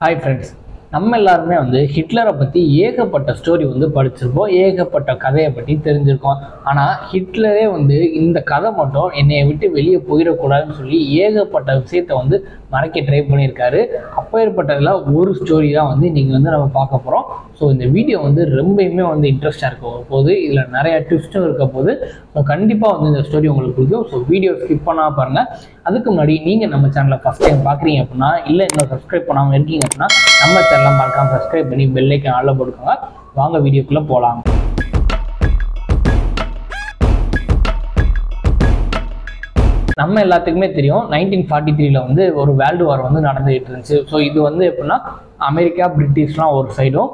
hi friends நம்ம எல்லாருமே வந்து ஹிட்லரை பற்றி ஏகப்பட்ட ஸ்டோரி வந்து படிச்சிருப்போம் ஏகப்பட்ட கதையை பற்றி தெரிஞ்சிருக்கோம் ஆனால் ஹிட்லரே வந்து இந்த கதை மட்டும் என்னைய விட்டு வெளியே போயிடக்கூடாதுன்னு சொல்லி ஏகப்பட்ட விஷயத்த வந்து மறைக்க ட்ரை பண்ணியிருக்காரு அப்பேற்பட்டதில் ஒரு ஸ்டோரி தான் வந்து நீங்கள் வந்து நம்ம பார்க்க போகிறோம் ஸோ இந்த வீடியோ வந்து ரொம்பயுமே வந்து இன்ட்ரெஸ்டாக இருக்க போகுது இதில் நிறைய ட்விஸ்ட்டும் இருக்க போது ஸோ கண்டிப்பாக வந்து இந்த ஸ்டோரி உங்களுக்கு பிடிக்கும் ஸோ வீடியோ ஸ்கிப் பண்ணாமல் பாருங்கள் அதுக்கு முன்னாடி நீங்கள் நம்ம சேனலை ஃபஸ்ட் டைம் பார்க்குறீங்க அப்படின்னா இல்லை இன்னும் சப்ஸ்கிரைப் பண்ணாமல் இருக்கீங்க அப்படின்னா நம்ம சேனலை மறக்காம சப்ஸ்கிரைப் பண்ணி பெல்லைக்கன் ஆளில் போட்டுக்கோங்க வாங்க வீடியோக்குள்ளே போகலாம் நம்ம எல்லாத்துக்குமே தெரியும் நைன்டீன் ஃபார்ட்டி த்ரீல வந்து ஒரு வேர்ல்டு வார் வந்து நடந்துகிட்டு இருந்துச்சு ஸோ இது வந்து எப்படின்னா அமெரிக்கா பிரிட்டிஷ்லாம் ஒரு சைடும்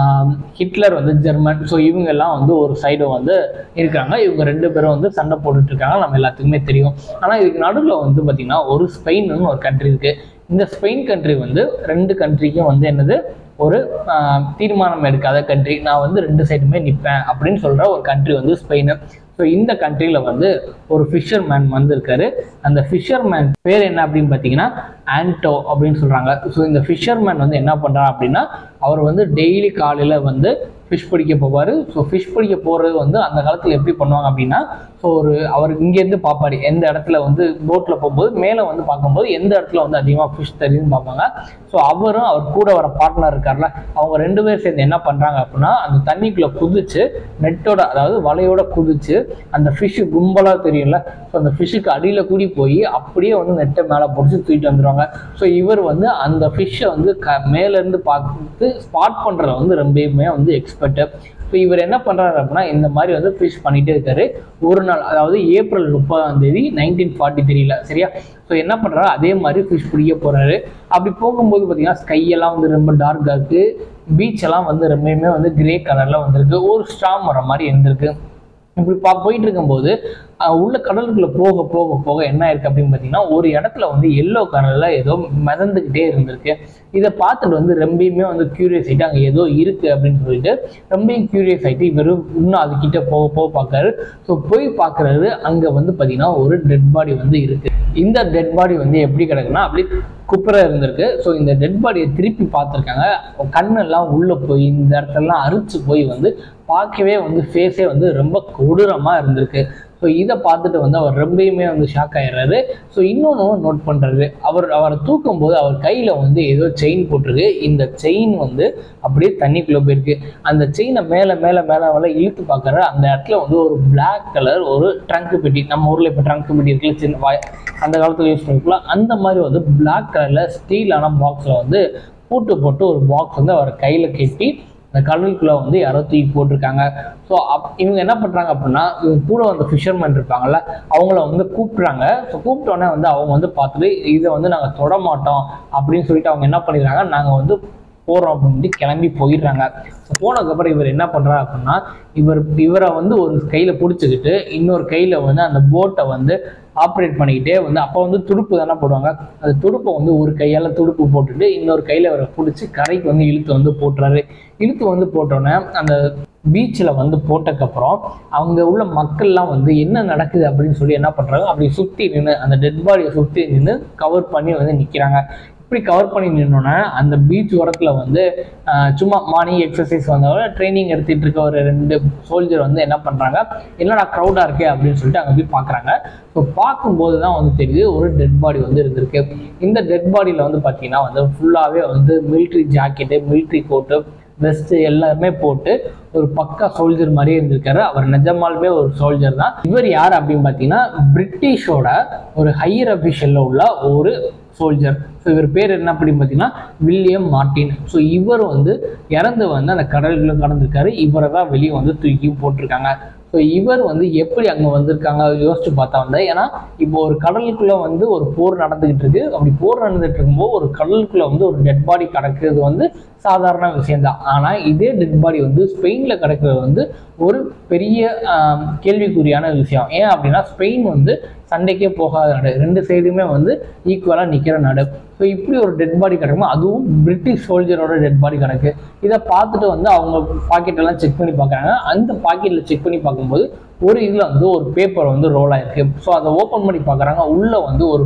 ஹிட்லர் வந்து ஜெர்மன் ஸோ இவங்க எல்லாம் வந்து ஒரு சைடும் வந்து இருக்காங்க இவங்க ரெண்டு பேரும் வந்து சண்டை போட்டுட்டு இருக்காங்க நம்ம எல்லாத்துக்குமே தெரியும் ஆனால் இதுக்கு நடுவில் வந்து பார்த்திங்கன்னா ஒரு ஸ்பெயின்னு ஒரு கண்ட்ரி இருக்குது இந்த ஸ்பெயின் கண்ட்ரி வந்து ரெண்டு கண்ட்ரிக்கும் வந்து என்னது ஒரு ஆஹ், தீர்மானம் எடுக்காத கண்ட்ரி நான் வந்து ரெண்டு சைடுமே நிற்பேன் அப்படின்னு சொல்கிற ஒரு கண்ட்ரி வந்து ஸ்பெயின் ஸோ இந்த கண்ட்ரியில் வந்து ஒரு ஃபிஷர் மேன் வந்திருக்காரு அந்த ஃபிஷர் மேன் பேர் என்ன அப்படின்னு பார்த்தீங்கன்னா ஆன்டோ அப்படின்னு சொல்கிறாங்க ஸோ இந்த ஃபிஷர் மேன் வந்து என்ன பண்ணுறாரு அப்படின்னா அவர் வந்து டெய்லி காலையில் வந்து ஃபிஷ் பிடிக்க போவார் ஸோ ஃபிஷ் பிடிக்க போகிறது வந்து அந்த காலத்தில் எப்படி பண்ணுவாங்க அப்படின்னா ஸோ ஒரு அவர் இங்கேருந்து பார்ப்பாரு எந்த இடத்துல வந்து போட்டில் போகும்போது மேலே வந்து பார்க்கும்போது எந்த இடத்துல வந்து அதிகமாக ஃபிஷ் தெரியுதுன்னு பார்ப்பாங்க ஸோ அவரும் அவர் கூட வர பார்ட்னர் இருக்கார்ல அவங்க ரெண்டு பேரும் சேர்ந்து என்ன பண்ணுறாங்க அப்படின்னா அந்த தண்ணிக்குள்ளே குதிச்சு நெட்டோட அதாவது வலையோட குதிச்சு அந்த ஃபிஷ்ஷு கும்பலாக தெரியும்ல ஸோ அந்த ஃபிஷ்ஷுக்கு அடியில் கூடி போய் அப்படியே வந்து நெட்டை மேலே பிடிச்சி தூக்கிட்டு வந்துடுவாங்க ஸோ இவர் வந்து அந்த ஃபிஷ்ஷை வந்து க மேலேருந்து பார்த்து ஸ்பாட் பண்ணுறத வந்து ரொம்பவுமே வந்து எக்ஸ்பர்ட்டு ஸோ இவர் என்ன பண்ணுறாரு அப்படின்னா இந்த மாதிரி வந்து ஃபிஷ் பண்ணிகிட்டே இருக்காரு ஒரு நாள் அதாவது ஏப்ரல் முப்பதாம் தேதி நைன்டீன் ஃபார்ட்டி த்ரீல சரியா ஸோ என்ன பண்ணுறாரு அதே மாதிரி ஃபிஷ் பிடிக்க போகிறாரு அப்படி போகும்போது பார்த்தீங்கன்னா ஸ்கையெல்லாம் வந்து ரொம்ப டார்க்காக இருக்குது பீச் எல்லாம் வந்து ரொம்பவுமே வந்து கிரே கலரில் வந்திருக்கு ஒரு ஸ்டாம் வர மாதிரி இருந்திருக்கு இப்படி பா போயிட்டு இருக்கும்போது அஹ், உள்ள கடலுக்குள்ள போக போக போக என்ன ஆயிருக்கு அப்படின்னு பார்த்தீங்கன்னா ஒரு இடத்துல வந்து எல்லோ கலர்ல ஏதோ மிதந்துக்கிட்டே இருந்திருக்கு இதை பார்த்துட்டு வந்து ரொம்பயுமே வந்து கியூரியஸ் ஆகிட்டு அங்கே ஏதோ இருக்கு அப்படின்னு சொல்லிட்டு ரொம்பவும் கியூரியஸ் ஆகிட்டு இவர் இன்னும் அதுக்கிட்ட போக போக பார்க்கறாரு ஸோ போய் பார்க்கறது அங்கே வந்து பார்த்தீங்கன்னா ஒரு டெட் பாடி வந்து இருக்கு இந்த டெட் பாடி வந்து எப்படி கிடக்குன்னா அப்படியே குப்புற இருந்திருக்கு ஸோ இந்த டெட் பாடியை திருப்பி பார்த்துருக்காங்க கண்ணெல்லாம் உள்ளே போய் இந்த இடத்தெல்லாம் அரிச்சு போய் வந்து பார்க்கவே வந்து ஃபேஸே வந்து ரொம்ப கொடூரமாக இருந்திருக்கு ஸோ இதை பார்த்துட்டு வந்து அவர் ரொம்பயுமே வந்து ஷாக் ஆயிடுறாரு ஸோ இன்னொன்று நோட் பண்ணுறாரு அவர் அவரை தூக்கும் போது அவர் கையில் வந்து ஏதோ செயின் போட்டிருக்கு இந்த செயின் வந்து அப்படியே தண்ணிக்குள்ளே போயிருக்கு அந்த செயினை மேலே மேலே மேலே மேலே இழுத்து பார்க்குற அந்த இடத்துல வந்து ஒரு Black கலர் ஒரு ட்ரங்க் பெட்டி நம்ம ஊரில் இப்போ ட்ரங்க் பெட்டி இருக்குல்ல சின்ன வாய் அந்த காலத்தில் யூஸ் பண்ணிக்கலாம் அந்த மாதிரி வந்து Black கலரில் ஸ்டீலான பாக்ஸில் வந்து பூட்டு போட்டு ஒரு பாக்ஸ் வந்து அவர் கையில் கட்டி அந்த கடலுக்குள்ள வந்து யாரோ தூக்கி போட்டிருக்காங்க ஸோ அப் இவங்க என்ன பண்ணுறாங்க அப்படின்னா இவங்க கூட வந்த ஃபிஷர்மேன் இருப்பாங்கல்ல அவங்கள வந்து கூப்பிட்றாங்க ஸோ கூப்பிட்டோன்னே வந்து அவங்க வந்து பார்த்துட்டு இதை வந்து நாங்கள் தொட மாட்டோம் அப்படின்னு சொல்லிட்டு அவங்க என்ன பண்ணிடுறாங்க நாங்கள் வந்து போகிறோம் அப்படின்ட்டு கிளம்பி போயிடுறாங்க ஸோ போனதுக்கப்புறம் இவர் என்ன பண்ணுறாரு அப்படின்னா இவர் இவரை வந்து ஒரு கையில் பிடிச்சிக்கிட்டு இன்னொரு கையில் வந்து அந்த போட்டை வந்து ஆப்ரேட் பண்ணிக்கிட்டே வந்து அப்போ வந்து துடுப்பு தானே போடுவாங்க அந்த துடுப்பை வந்து ஒரு கையால் துடுப்பு போட்டுட்டு இன்னொரு கையில் அவரை பிடிச்சி கரைக்கு வந்து இழுத்து வந்து போட்டுறாரு இழுத்து வந்து போட்டோன்னே அந்த பீச்சில் வந்து போட்டதுக்கப்புறம் அவங்க உள்ள மக்கள்லாம் வந்து என்ன நடக்குது அப்படின்னு சொல்லி என்ன பண்ணுறாங்க அப்படி சுற்றி நின்று அந்த டெட் பாடியை சுற்றி நின்று கவர் பண்ணி வந்து நிற்கிறாங்க இப்படி கவர் பண்ணி நின்னோன்னே அந்த பீச் ஓரத்தில் வந்து ஆஹ், சும்மா மார்னிங் எக்ஸசைஸ் வந்தவங்க ட்ரைனிங் எடுத்துகிட்டு இருக்க ஒரு ரெண்டு சோல்ஜர் வந்து என்ன பண்ணுறாங்க என்னடா க்ரௌடாக இருக்கே அப்படின்னு சொல்லிட்டு அங்கே போய் பார்க்குறாங்க ஸோ பார்க்கும்போது தான் வந்து தெரியுது ஒரு டெட் பாடி வந்து இருந்திருக்கு இந்த டெட் பாடியில் வந்து பார்த்தீங்கன்னா வந்து ஃபுல்லாகவே வந்து military jacket military coat vest எல்லாமே போட்டு ஒரு பக்கா சோல்ஜர் மாதிரியே இருந்திருக்காரு அவர் நிஜமாலுமே ஒரு சோல்ஜர் தான் இவர் யார் அப்படின்னு பார்த்தீங்கன்னா பிரிட்டிஷோட ஒரு ஹையர் அஃபிஷியலில் உள்ள ஒரு சோல்ஜர் ஸோ இவர் பேர் என்ன அப்படின்னு பார்த்தீங்கன்னா வில்லியம் மார்ட்டின் ஸோ இவர் வந்து இறந்து வந்து அந்த கடலுக்குள்ள கடந்திருக்காரு இவரை தான் வெளியே வந்து தூக்கி போட்டிருக்காங்க ஸோ இவர் வந்து எப்படி அங்கே வந்திருக்காங்க யோசிச்சு பார்த்தா வந்து ஏன்னா இப்போ ஒரு கடலுக்குள்ள வந்து ஒரு போர் நடந்துகிட்டு இருக்கு அப்படி போர் நடந்துட்டு இருக்கும்போது ஒரு கடலுக்குள்ள வந்து ஒரு டெட் பாடி கிடக்குறது வந்து சாதாரண விஷயம்தான் ஆனால் இதே டெட் பாடி வந்து ஸ்பெயினில் கிடக்கிறது வந்து ஒரு பெரிய ஆம், கேள்விக்குறியான விஷயம் ஏன் அப்படின்னா ஸ்பெயின் வந்து சண்டைக்கே போகாத நாடு ரெண்டு சைடுமே வந்து ஈக்குவலாக நிற்கிற நாடு ஸோ இப்படி ஒரு டெட் பாடி கிடக்குமா அதுவும் பிரிட்டிஷ் சோல்ஜரோட டெட் பாடி கிடக்கு இதை பார்த்துட்டு வந்து அவங்க பாக்கெட்டெல்லாம் செக் பண்ணி பார்க்குறாங்க அந்த பாக்கெட்டில் செக் பண்ணி பார்க்கும்போது ஒரு இதில் வந்து ஒரு பேப்பர் வந்து ரோல் ஆயிருக்கு ஸோ அதை ஓப்பன் பண்ணி பார்க்குறாங்க உள்ளே வந்து ஒரு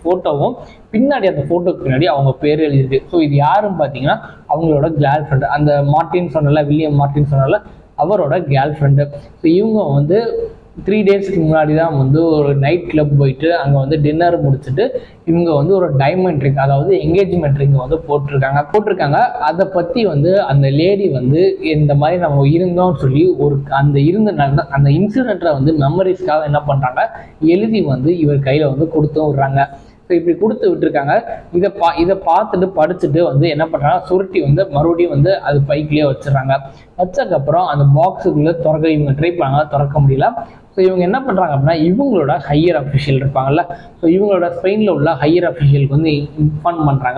ஃபோட்டோவும் பின்னாடி அந்த ஃபோட்டோக்கு பின்னாடி அவங்க பேர் எழுதியிருக்கு ஸோ இது யாருன்னு பார்த்தீங்கன்னா அவங்களோட கேர்ள் ஃப்ரெண்டு அந்த மார்ட்டின் சொன்னல வில்லியம் மார்ட்டின் சொன்னல அவரோட கேர்ள் ஃப்ரெண்டு ஸோ இவங்க வந்து த்ரீ டேஸ்க்கு முன்னாடி தான் வந்து ஒரு நைட் கிளப் போயிட்டு அங்கே வந்து டின்னர் முடிச்சுட்டு இவங்க வந்து ஒரு டைமண்ட் ரிங் அதாவது என்கேஜ்மெண்ட் ரிங் வந்து போட்டிருக்காங்க போட்டிருக்காங்க அதை பற்றி வந்து அந்த லேடி வந்து இந்த மாதிரி நம்ம இருந்தோம்னு சொல்லி ஒரு அந்த இருந்த நடந்த அந்த இன்சிடெண்ட்டை வந்து மெமரிஸ்க்காக என்ன பண்ணுறாங்க எழுதி வந்து இவர் கையில் வந்து கொடுத்தும் விடுறாங்க ஸோ இப்படி கொடுத்து விட்டுருக்காங்க இதை பா இதை பார்த்துட்டு படிச்சுட்டு வந்து என்ன பண்ணுறாங்க சுருட்டி வந்து மறுபடியும் வந்து அது பைக்லேயே வச்சிடுறாங்க வச்சதுக்கப்புறம் அந்த பாக்ஸுக்குள்ளே திறக்க இவங்க ட்ரை பண்ணாங்க திறக்க முடியல ஸோ இவங்க என்ன பண்ணுறாங்க அப்படின்னா இவங்களோட ஹையர் அஃபிஷியல் இருப்பாங்கல்ல ஸோ இவங்களோட ஸ்பெயினில் உள்ள ஹையர் அஃபிஷியலுக்கு வந்து இன்ஃபார்ம் பண்ணுறாங்க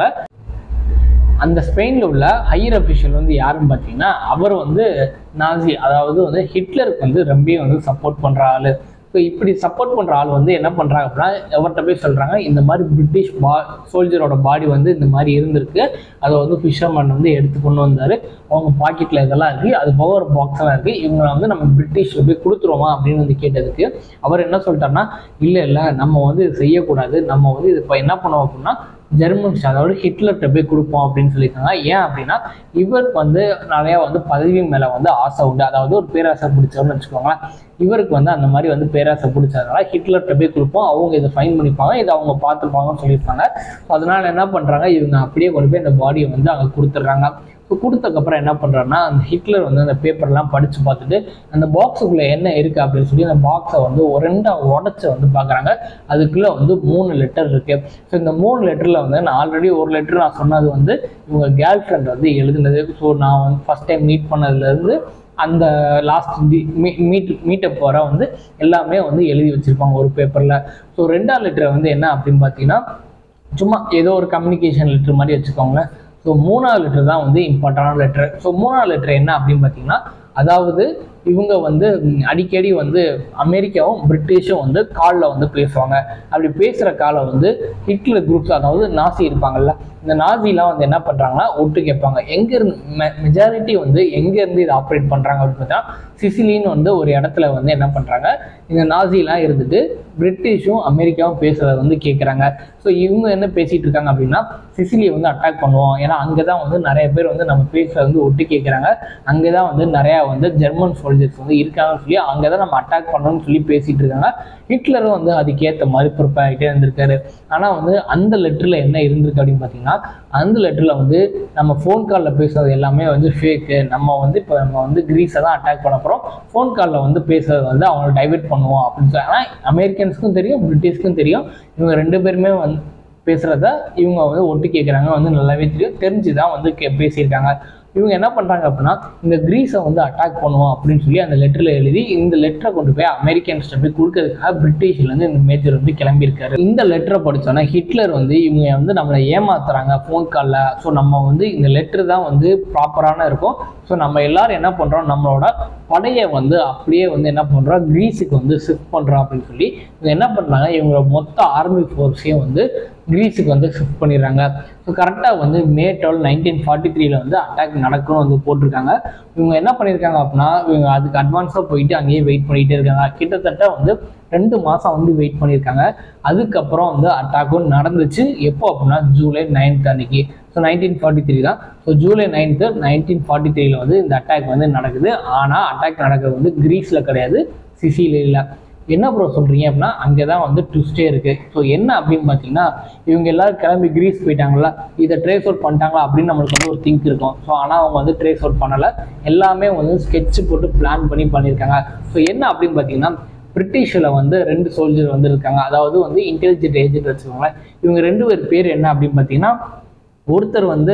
அந்த ஸ்பெயினில் உள்ள ஹையர் அஃபிஷியல் வந்து யாருன்னு பார்த்தீங்கன்னா அவர் வந்து நாசி அதாவது வந்து ஹிட்லருக்கு வந்து ரொம்ப வந்து சப்போர்ட் பண்ணுற ஆள் ஸோ இப்படி சப்போர்ட் பண்ணுற ஆள் வந்து என்ன பண்ணுறாங்க அப்படின்னா எவர்கிட்ட போய் சொல்கிறாங்க இந்த மாதிரி பிரிட்டிஷ் பா சோல்ஜரோட பாடி வந்து இந்த மாதிரி இருந்திருக்கு அதை வந்து ஃபிஷர்மேன் வந்து எடுத்து கொண்டு வந்தார் அவங்க பாக்கெட்டில் இதெல்லாம் இருக்குது அது போக ஒரு பாக்ஸ்லாம் இருக்குது இவங்க வந்து நம்ம பிரிட்டிஷில் போய் கொடுத்துருவோமா அப்படின்னு வந்து கேட்டதுக்கு அவர் என்ன சொல்லிட்டாருன்னா இல்லை இல்லை நம்ம வந்து இது செய்யக்கூடாது நம்ம வந்து இது இப்போ என்ன பண்ணுவோம் அப்படின்னா ஜெர்மன்ஸ் அதாவது ஹிட்லர்கிட்ட போய் கொடுப்போம் அப்படின்னு சொல்லியிருக்காங்க ஏன் அப்படின்னா இவருக்கு வந்து நிறையா வந்து பதவி மேலே வந்து ஆசை உண்டு அதாவது ஒரு பேராசை பிடிச்சவர்னு வச்சுக்கோங்களேன் இவருக்கு வந்து அந்த மாதிரி வந்து பேராசை பிடிச்சதுனால ஹிட்லர்கிட்ட போய் கொடுப்போம் அவங்க இதை ஃபைன் பண்ணிப்பாங்க இதை அவங்க பார்த்துப்பாங்கன்னு சொல்லியிருக்காங்க ஸோ அதனால என்ன பண்ணுறாங்க இவங்க அப்படியே கொண்டு போய் அந்த பாடியை வந்து அங்கே கொடுத்துட்றாங்க ஸோ கொடுத்தக்கப்புறம் என்ன பண்ணுறாருன்னா அந்த ஹிட்லர் வந்து அந்த பேப்பர்லாம் படித்து பார்த்துட்டு அந்த பாக்ஸுக்குள்ளே என்ன இருக்குது அப்படின்னு சொல்லி அந்த பாக்ஸை வந்து ஒரு ரெண்டாக உடச்சி வந்து பார்க்குறாங்க அதுக்குள்ளே வந்து மூணு லெட்டர் இருக்குது ஸோ இந்த மூணு லெட்டரில் வந்து நான் ஆல்ரெடி ஒரு லெட்டர் நான் சொன்னது வந்து இவங்க கேர்ள் ஃப்ரெண்ட் வந்து எழுதுனது ஸோ நான் வந்து ஃபஸ்ட் டைம் மீட் பண்ணதுலேருந்து அந்த லாஸ்ட் மீட் மீட்டப் வர வந்து எல்லாமே வந்து எழுதி வச்சுருப்பாங்க ஒரு பேப்பரில் ஸோ ரெண்டாவது லெட்டர் வந்து என்ன அப்படின்னு பார்த்தீங்கன்னா சும்மா ஏதோ ஒரு கம்யூனிகேஷன் லெட்டர் மாதிரி வச்சுக்கோங்களேன் ஸோ மூணாவது லெட்டர் தான் வந்து இம்பார்ட்டண்டான லெட்டர் ஸோ மூணாவது லெட்டர் என்ன அப்படின்னு பார்த்தீங்கன்னா அதாவது இவங்க வந்து ம், அடிக்கடி வந்து அமெரிக்காவும் பிரிட்டிஷும் வந்து காலில் வந்து பேசுவாங்க அப்படி பேசுகிற காலம் வந்து ஹிட்லர் குரூப்ஸ் அதாவது நாசி இருப்பாங்கல்ல இந்த நாசிலாம் வந்து என்ன பண்ணுறாங்கன்னா ஒட்டு கேட்பாங்க எங்கேருந்து மெஜாரிட்டி வந்து எங்கேருந்து இதை ஆப்ரேட் பண்ணுறாங்க அப்படின்னு பார்த்தா சிசிலின்னு வந்து ஒரு இடத்துல வந்து என்ன பண்ணுறாங்க இந்த நாசிலாம் இருந்துட்டு பிரிட்டிஷும் அமெரிக்காவும் பேசுகிறத வந்து கேட்குறாங்க ஸோ இவங்க என்ன பேசிகிட்டு இருக்காங்க அப்படின்னா சிசிலியை வந்து அட்டாக் பண்ணுவோம் ஏன்னா அங்கே தான் வந்து நிறைய பேர் வந்து நம்ம பேசுகிறத வந்து ஒட்டு கேட்குறாங்க அங்கே தான் வந்து நிறையா வந்து ஜெர்மன் சோல்ஜர்ஸ் வந்து இருக்காங்கன்னு சொல்லி அங்கே தான் நம்ம அட்டாக் பண்ணணும்னு சொல்லி பேசிகிட்டு இருக்காங்க ஹிட்லரும் வந்து அதுக்கேற்ற மாதிரி ப்ரிப்பேர் ஆகிட்டே இருந்திருக்காரு ஆனால் வந்து அந்த லெட்டரில் என்ன இருந்திருக்கு அப்படின்னு பார்த்தீங்கன்னா அந்த லெட்டரில் வந்து நம்ம ஃபோன் காலில் பேசுறது எல்லாமே வந்து ஃபேக்கு நம்ம வந்து இப்போ நம்ம வந்து கிரீஸை தான் அட்டாக் பண்ண போகிறோம் ஃபோன் காலில் வந்து பேசுறது வந்து அவங்கள டைவெர்ட் பண்ணுவோம் அப்படின்னு சொல்லி ஆனால் அமெரிக்கன்ஸ்க்கும் தெரியும் பிரிட்டிஷ்க்கும் தெரியும் இவங்க ரெண்டு பேருமே வந்து பேசுகிறத இவங்க வந்து ஒட்டு கேட்குறாங்க வந்து நல்லாவே தெரியும் தெரிஞ்சு தான் வந்து கே பேசியிருக்காங்க இவங்க என்ன பண்ணுறாங்க அப்படின்னா இந்த கிரீஸை வந்து அட்டாக் பண்ணுவோம் அப்படின்னு சொல்லி அந்த லெட்டரில் எழுதி இந்த லெட்டரை கொண்டு போய் அமெரிக்கன்ஸ்ட்ட போய் கொடுக்கறதுக்காக பிரிட்டிஷ்லேருந்து இந்த மேஜர் வந்து கிளம்பியிருக்காரு இந்த லெட்டரை படித்தோன்னா ஹிட்லர் வந்து இவங்க வந்து நம்மளை ஏமாத்துறாங்க ஃபோன் காலில் ஸோ நம்ம வந்து இந்த லெட்டர் தான் வந்து ப்ராப்பரான இருக்கும் ஸோ நம்ம எல்லாரும் என்ன பண்ணுறோம் நம்மளோட படையை வந்து அப்படியே வந்து என்ன பண்ணுறோம் கிரீஸுக்கு வந்து ஷிஃப்ட் பண்ணுறோம் அப்படின்னு சொல்லி இவங்க என்ன பண்ணுறாங்க இவங்களோட மொத்த ஆர்மி ஃபோர்ஸையும் வந்து கிரீஸுக்கு வந்து ஷிஃப்ட் பண்ணிடுறாங்க ஸோ கரெக்டாக வந்து மே டுவெல் நைன்டீன் ஃபார்ட்டி த்ரீல வந்து அட்டாக் நடக்கும்னு வந்து போட்டிருக்காங்க இவங்க என்ன பண்ணியிருக்காங்க அப்படின்னா இவங்க அதுக்கு அட்வான்ஸாக போயிட்டு அங்கேயே வெயிட் பண்ணிகிட்டே இருக்காங்க கிட்டத்தட்ட வந்து ரெண்டு மாதம் வந்து வெயிட் பண்ணியிருக்காங்க அதுக்கப்புறம் வந்து அட்டாக்கும் நடந்துச்சு எப்போ அப்படின்னா ஜூலை நைன்த் அன்னைக்கு ஸோ நைன்டீன் ஃபார்ட்டி த்ரீ தான் so July ninth nineteen forty த்ரீல வந்து இந்த அட்டாக் வந்து நடக்குது ஆனால் அட்டாக் நடக்கிறது வந்து கிரீஸில் கிடையாது சிசிலியில் என்ன ப்ரோ சொல்கிறீங்க அப்படின்னா அங்கே தான் வந்து ட்விஸ்டே இருக்குது ஸோ என்ன அப்படின்னு பார்த்தீங்கன்னா இவங்க எல்லாரும் கிளம்பி கிரீஸ் போயிட்டாங்களா இதை ட்ரேஸ் அவுட் பண்ணிட்டாங்களா அப்படின்னு நம்மளுக்கு வந்து ஒரு திங்க் இருக்கும் ஸோ ஆனால் அவங்க வந்து ட்ரேஸ் அவுட் பண்ணலை எல்லாமே வந்து ஸ்கெட்ச் போட்டு பிளான் பண்ணி பண்ணியிருக்காங்க ஸோ என்ன அப்படின்னு பார்த்தீங்கன்னா பிரிட்டிஷில் வந்து ரெண்டு சோல்ஜர் வந்து இருக்காங்க அதாவது வந்து இன்டெலிஜென்ட் ஏஜென்ட் வச்சுக்கோங்களேன் இவங்க ரெண்டு பேர் பேர் என்ன அப்படின்னு பார்த்தீங்கன்னா ஒருத்தர் வந்து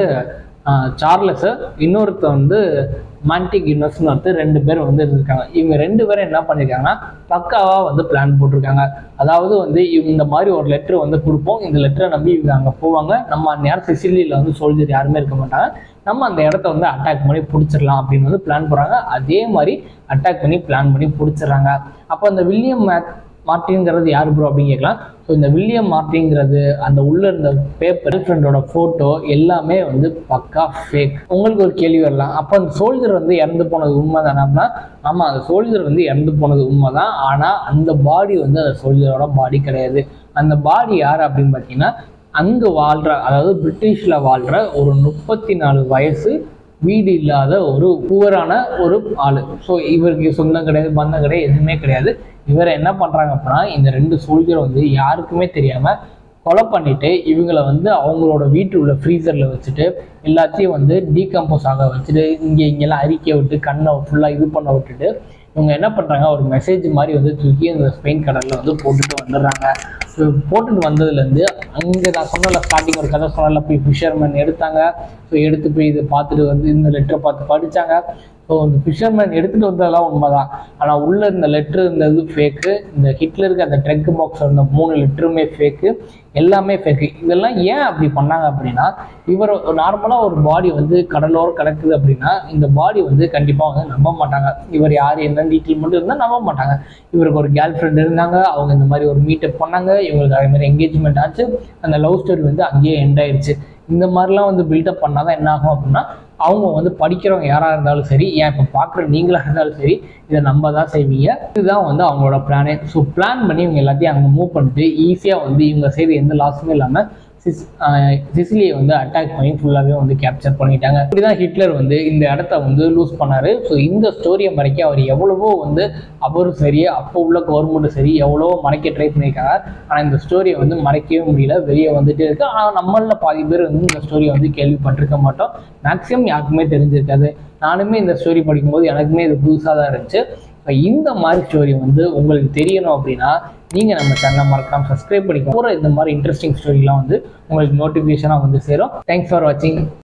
சார்லஸு இன்னொருத்தர் வந்து மான்டிக் யூனிவர்ஸ்னு ஒருத்தர் ரெண்டு பேர் வந்து இருந்திருக்காங்க இவங்க ரெண்டு பேரும் என்ன பண்ணியிருக்காங்கன்னா பக்காவாக வந்து பிளான் போட்டிருக்காங்க அதாவது வந்து இவங்க இந்த மாதிரி ஒரு லெட்டர் வந்து கொடுப்போம் இந்த லெட்டரை நம்பி இவங்க அங்கே போவாங்க நம்ம அந்த நேரம் சிசிலியில் வந்து சோல்ஜர் யாருமே இருக்க மாட்டாங்க நம்ம அந்த இடத்த வந்து அட்டாக் பண்ணி பிடிச்சிடலாம் அப்படின்னு வந்து பிளான் போடுறாங்க அதே மாதிரி அட்டாக் பண்ணி பிளான் பண்ணி பிடிச்சிடுறாங்க அப்போ அந்த வில்லியம் மேக் மார்ட்டின்ங்கிறது யார் ப்ரோ அப்படின்னு கேட்கலாம் ஸோ இந்த வில்லியம் மார்ட்டிங்கிறது அந்த உள்ள இருந்த பேப்பர் ஃப்ரெண்டோட ஃபோட்டோ எல்லாமே வந்து பக்கா ஃபேக் உங்களுக்கு ஒரு கேள்வி வரலாம் அப்போ அந்த சோல்ஜர் வந்து இறந்து போனது உண்மை தானே ஆமாம் அந்த சோல்ஜர் வந்து இறந்து போனது உண்மை தான் ஆனால் அந்த பாடி வந்து அந்த சோல்ஜரோட பாடி கிடையாது அந்த பாடி யார் அப்படின்னு பார்த்தீங்கன்னா அங்கே வாழ்கிற அதாவது பிரிட்டிஷில் வாழ்கிற ஒரு முப்பத்தி நாலு வயசு வீடு இல்லாத ஒரு புவரான ஒரு ஆள் ஸோ இவருக்கு சொந்தம் கிடையாது பந்தம் கிடையாது எதுவுமே கிடையாது இவரை என்ன பண்ணுறாங்க அப்படின்னா இந்த ரெண்டு சோல்ஜர் வந்து யாருக்குமே தெரியாமல் கொலை பண்ணிட்டு இவங்களை வந்து அவங்களோட வீட்டு உள்ள ஃப்ரீசரில் வச்சுட்டு எல்லாத்தையும் வந்து டீகம்போஸ் ஆக வச்சுட்டு இங்கே இங்கெல்லாம் அரிக்க விட்டு கண்ணை ஃபுல்லாக இது பண்ண விட்டுட்டு இவங்க என்ன பண்ணுறாங்க ஒரு மெசேஜ் மாதிரி வந்து தூக்கி அந்த ஸ்பெயின் கடலில் வந்து போட்டுட்டு வந்துடுறாங்க ஸோ போட்டுட்டு வந்ததுலேருந்து அங்கே நான் சொன்னல ஸ்டார்டிங் ஒரு கதை சொன்னல போய் ஃபிஷர்மேன் எடுத்தாங்க ஸோ எடுத்து போய் இதை பார்த்துட்டு வந்து இந்த லெட்டரை பார்த்து படித்தாங்க ஸோ இந்த ஃபிஷர்மேன் எடுத்துகிட்டு வந்ததெல்லாம் உண்மைதான் ஆனால் உள்ளே இருந்த லெட்ரு இருந்தது ஃபேக்கு இந்த ஹிட்லருக்கு அந்த ட்ரக் பாக்ஸ் இருந்த மூணு லெட்டருமே ஃபேக்கு எல்லாமே ஃபேக்கு இதெல்லாம் ஏன் அப்படி பண்ணாங்க அப்படின்னா இவர் நார்மலாக ஒரு பாடி வந்து கடலோரம் கிடக்குது அப்படின்னா இந்த பாடி வந்து கண்டிப்பாக வந்து நம்ப மாட்டாங்க இவர் யார் என்ன டீட்டெயில் மட்டும் இருந்தால் நம்ப மாட்டாங்க இவருக்கு ஒரு கேர்ள் ஃப்ரெண்ட் இருந்தாங்க அவங்க இந்த மாதிரி ஒரு மீட்டப் பண்ணாங்க இவங்களுக்கு அதே மாதிரி என்கேஜ்மெண்ட் ஆச்சு அந்த லவ் ஸ்டோரி வந்து அங்கேயே எண்ட் ஆயிடுச்சு இந்த மாதிரிலாம் வந்து பில்டப் பண்ணாதான் என்ன ஆகும் அப்படின்னா அவங்க வந்து படிக்கிறவங்க யாராக இருந்தாலும் சரி ஏன் இப்போ பார்க்குற நீங்களாக இருந்தாலும் சரி இதை நம்ப தான் செய்வீங்க இதுதான் வந்து அவங்களோட பிளானே ஸோ பிளான் பண்ணி இவங்க எல்லாத்தையும் அங்கே மூவ் பண்ணிட்டு ஈஸியாக வந்து இவங்க சைடு எந்த லாஸுமே இல்லாமல் சிஸ் சிசிலியை வந்து அட்டாக் பண்ணி ஃபுல்லாகவே வந்து கேப்சர் பண்ணிட்டாங்க இப்படிதான் ஹிட்லர் வந்து இந்த இடத்த வந்து லூஸ் பண்ணாரு ஸோ இந்த ஸ்டோரியை மறைக்க அவர் எவ்வளவோ வந்து அவரும் சரி அப்போ உள்ள கவர்மெண்ட்டும் சரி எவ்வளவோ மறைக்க ட்ரை பண்ணியிருக்காங்க ஆனால் இந்த ஸ்டோரியை வந்து மறைக்கவே முடியல வெளியே வந்துட்டே இருக்கு ஆனால் நம்மள பாதி பேர் வந்து இந்த ஸ்டோரியை வந்து கேள்விப்பட்டிருக்க மாட்டோம் மேக்ஸிமம் யாருக்குமே தெரிஞ்சிருக்காது நானுமே இந்த ஸ்டோரி படிக்கும்போது எனக்குமே இது புதுசாக தான் இருந்துச்சு இப்போ இந்த மாதிரி ஸ்டோரி வந்து உங்களுக்கு தெரியணும் அப்படின்னா நீங்கள் நம்ம சேனலை மறக்காம சப்ஸ்கிரைப் பண்ணிக்கோங்க போகிற இந்த மாதிரி இன்ட்ரெஸ்டிங் ஸ்டோரிலாம் வந்து உங்களுக்கு நோட்டிஃபிகேஷனாக வந்து சேரும் தேங்க்ஸ் ஃபார் வாட்சிங்